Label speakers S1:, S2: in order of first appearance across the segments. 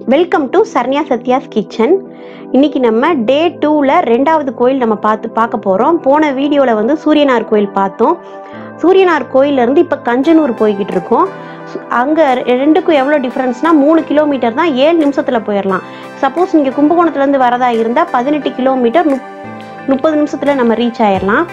S1: Welcome to Saranya Sathya's kitchen இன்னைக்கு நம்ம டே டூவில் ரெண்டாவது கோயில் நம்ம பார்த்து பார்க்க போகிறோம் போன வீடியோவில் வந்து சூரியனார் கோயில் பார்த்தோம் சூரியனார் கோயிலேருந்து இப்போ கஞ்சனூர் போய்கிட்டு இருக்கோம் அங்கே ரெண்டுக்கும் எவ்வளோ டிஃப்ரென்ஸ்னால் மூணு கிலோமீட்டர் தான் ஏழு நிமிஷத்தில் போயிடலாம் சப்போஸ் நீங்கள் கும்பகோணத்துலேருந்து வரதா இருந்தால் பதினெட்டு கிலோமீட்டர் முப் முப்பது நிமிஷத்தில் நம்ம ரீச் ஆயிடலாம்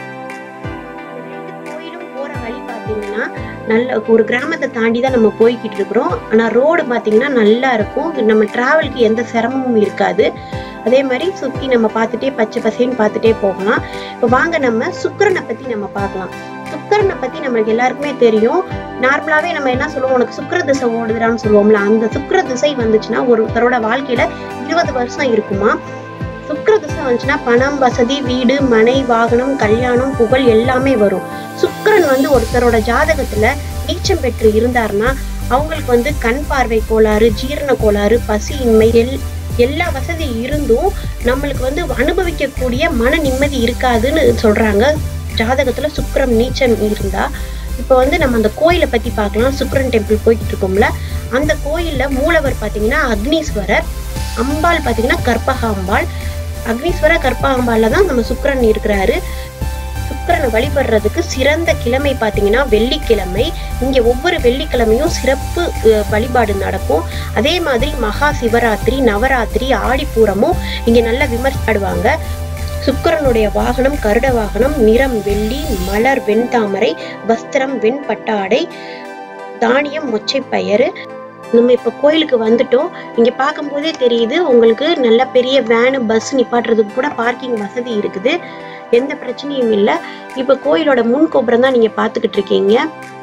S1: கோயிலும் போகிற வழி பார்த்தீங்கன்னா நல்ல ஒரு கிராமத்தை தாண்டி தான் நம்ம போய்கிட்டு இருக்கிறோம் ஆனால் ரோடு பார்த்தீங்கன்னா நல்லா இருக்கும் நம்ம டிராவலுக்கு எந்த சிரமமும் இருக்காது அதே மாதிரி சுற்றி நம்ம பார்த்துட்டே பச்சை பசேன்னு பார்த்துட்டே போகலாம் இப்போ வாங்க நம்ம சுக்கரனை பற்றி நம்ம பார்க்கலாம் சுக்கரனை பற்றி நம்மளுக்கு எல்லாருக்குமே தெரியும் நார்மலாகவே நம்ம என்ன சொல்லுவோம் உனக்கு சுக்கர திசை ஓடுதுறான்னு சொல்லுவோம்ல அந்த சுக்கர திசை வந்துச்சுன்னா ஒருத்தரோட வாழ்க்கையில இருபது வருஷம் இருக்குமா சுக்கர திசை வந்துச்சுன்னா பணம் வசதி வீடு மனை வாகனம் கல்யாணம் புகழ் எல்லாமே வரும் சுக்கிரன் வந்து ஒருத்தரோட ஜாதகத்துல நீச்சம் பெற்று இருந்தாருன்னா அவங்களுக்கு வந்து கண் பார்வை கோளாறு ஜீரண கோளாறு பசியின்மை எல் எல்லா வசதி இருந்தும் நம்மளுக்கு வந்து அனுபவிக்கக்கூடிய மன நிம்மதி இருக்காதுன்னு சொல்றாங்க ஜாதகத்துல சுக்கிரம் நீச்சம் இருந்தா இப்போ வந்து நம்ம அந்த கோயிலை பத்தி பார்க்கலாம் சுக்கிரன் டெம்பிள் போய்கிட்டு இருக்கோம்ல அந்த கோயில்ல மூலவர் பாத்தீங்கன்னா அக்னீஸ்வரர் அம்பாள் பாத்தீங்கன்னா கற்பகாம்பாள் அக்னீஸ்வர கற்பகாம்பாள்ல தான் நம்ம சுக்கிரன் இருக்கிறாரு சுக்கிரனை வழிபடுறதுக்கு சிறந்த கிழமை பார்த்தீங்கன்னா வெள்ளிக்கிழமை இங்க ஒவ்வொரு வெள்ளிக்கிழமையும் சிறப்பு அஹ், வழிபாடு நடக்கும் அதே மாதிரி மகா சிவராத்திரி நவராத்திரி ஆடிப்பூரமும் இங்க நல்லா விமர்சிப்படுவாங்க சுக்கிரனுடைய வாகனம் கருட வாகனம் நிறம் வெள்ளி மலர் வெண்தாமரை வஸ்திரம் வெண்பட்டாடை தானியம் மொச்சைப்பயிறு நம்ம இப்ப கோயிலுக்கு வந்துட்டோம் இங்க பார்க்கும்போதே தெரியுது உங்களுக்கு நல்ல பெரிய வேனு பஸ் நிப்பாட்டுறதுக்கு கூட பார்க்கிங் வசதி இருக்குது எந்த பிரச்சனையும் இல்லை இப்ப கோயிலோட முன் கோபுரம் தான் நீங்க பாத்துக்கிட்டு இருக்கீங்க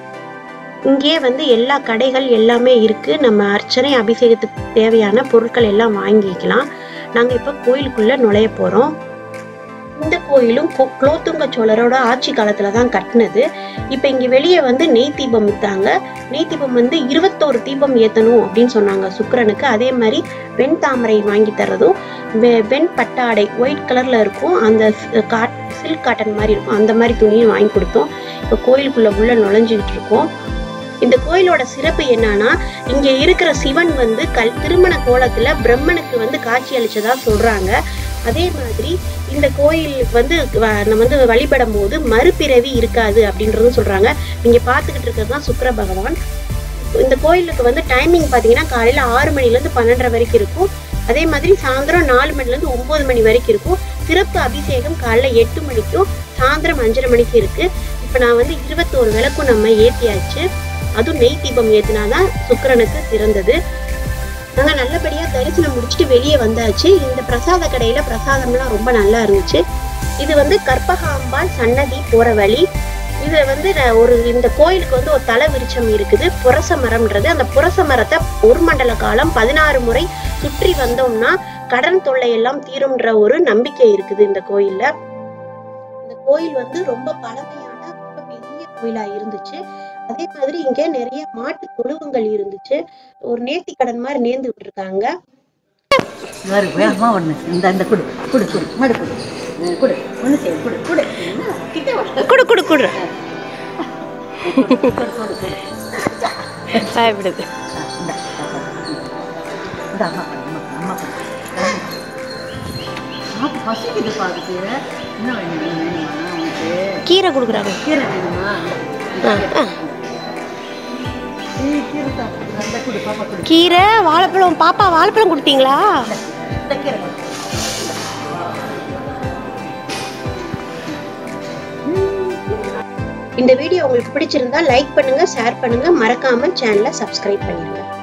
S1: இங்கேயே வந்து எல்லா கடைகள் எல்லாமே இருக்கு நம்ம அர்ச்சனை அபிஷேகத்துக்கு தேவையான பொருட்கள் எல்லாம் வாங்கிக்கலாம் நாங்க இப்ப கோயிலுக்குள்ள நுழைய போறோம் இந்த கோயிலும் கொ- குலோத்துங்க சோழரோட ஆட்சி காலத்துல தான் கட்டினது இப்ப இங்க வெளியே வந்து நெய் தீபம் வித்தாங்க நெய் தீபம் வந்து இருபத்தோரு தீபம் ஏத்தணும் அப்படின்னு சொன்னாங்க சுக்கிரனுக்கு அதே மாதிரி வெண் தாமரை வாங்கி தர்றதும் வெ- வெண் பட்டாடை ஒயிட் கலர்ல இருக்கும் அந்த காட் சில்க் காட்டன் மாதிரி இருக்கும் அந்த மாதிரி துணியும் வாங்கி கொடுத்தோம் இப்போ கோயிலுக்குள்ள உள்ள நுழைஞ்சுக்கிட்டு இருக்கோம் இந்த கோயிலோட சிறப்பு என்னன்னா இங்க இருக்கிற சிவன் வந்து கல் திருமண கோலத்துல பிரம்மனுக்கு வந்து காட்சி அளிச்சதா சொல்றாங்க அதே மாதிரி இந்த கோயில் வந்து வ- நம்ம வந்து வழிபடும் போது மறுபிறவி இருக்காது அப்படின்றதும் சொல்றாங்க நீங்க பாத்துக்கிட்டு இருக்கிறது தான் சுக்கிர பகவான் இந்த கோயிலுக்கு வந்து டைமிங் பாத்தீங்கன்னா காலையில ஆறு மணில இருந்து பன்னெண்டரை வரைக்கும் இருக்கும் அதே மாதிரி சாயந்தரம் நாலு மணில இருந்து ஒன்பது மணி வரைக்கும் இருக்கும் சிறப்பு அபிஷேகம் காலைல எட்டு மணிக்கும் சாயந்தரம் அஞ்சரை மணிக்கு இருக்கு இப்ப நான் வந்து இருபத்தோரு விளக்கும் நம்ம ஏத்தியாச்சு அதுவும் நெய் தீபம் ஏத்தினாதான் சுக்கிரனுக்கு சிறந்தது நாங்க நல்லபடியா தரிசனம் முடிச்சுட்டு வெளியே வந்தாச்சு இந்த பிரசாத கடையில பிரசாதம்லாம் ரொம்ப நல்லா இருந்துச்சு இது வந்து கற்பகாம்பாள் சன்னதி போற வழி இது வந்து நான் ஒரு இந்த கோயிலுக்கு வந்து ஒரு தலை விருட்சம் இருக்குது புரச மரம்ன்றது அந்த புரச மரத்தை ஒரு மண்டல காலம் பதினாறு முறை சுற்றி வந்தோம்னா கடன் தொல்லை எல்லாம் தீரும்ன்ற ஒரு நம்பிக்கை இருக்குது இந்த கோயில்ல இந்த கோயில் வந்து ரொம்ப பழமையான ரொம்ப பெரிய கோயிலா இருந்துச்சு அதே மாதிரி இங்க நிறைய மாட்டு தொழுவங்கள் இருந்துச்சு ஒரு நேர்த்தி கடன் மாதிரி நேர்ந்து விட்டுருக்காங்க
S2: வேறு வேகமா ஒன்று இந்த இந்த குடு குடு குடு மடு குடு அஹ் குடு ஒன்று செய்ய குடு குடு என்ன? கிட்ட வா.
S1: குடு குடு குடு
S2: குடு, குடு, குடு.
S1: பயப்படுது
S2: ஆ, இந்தா, இந்த அம்மா பண்ணு, அம்மா பண்ணு, அம்மா பண்ணு. ஆத்து பசிக்குது பாருக்கு என்ன வேணும் வேணுமா உனக்கு
S1: கீரை கொடுக்குறாங்க
S2: கீரை வேணுமா
S1: ஆ, ஆ.
S2: ஏய், கீரை சாப்பிடுறா இந்த குடு பாப்பா குடு
S1: கீரை வாழைப்பழம் பாப்பா வாழைப்பழம் கொடுத்தீங்களா
S2: இந்த கீரை கொடு.
S1: இந்த வீடியோ உங்களுக்கு பிடிச்சிருந்தா லைக் பண்ணுங்க ஷேர் பண்ணுங்க மறக்காம சேனலை சப்ஸ்கிரைப் பண்ணிடுங்க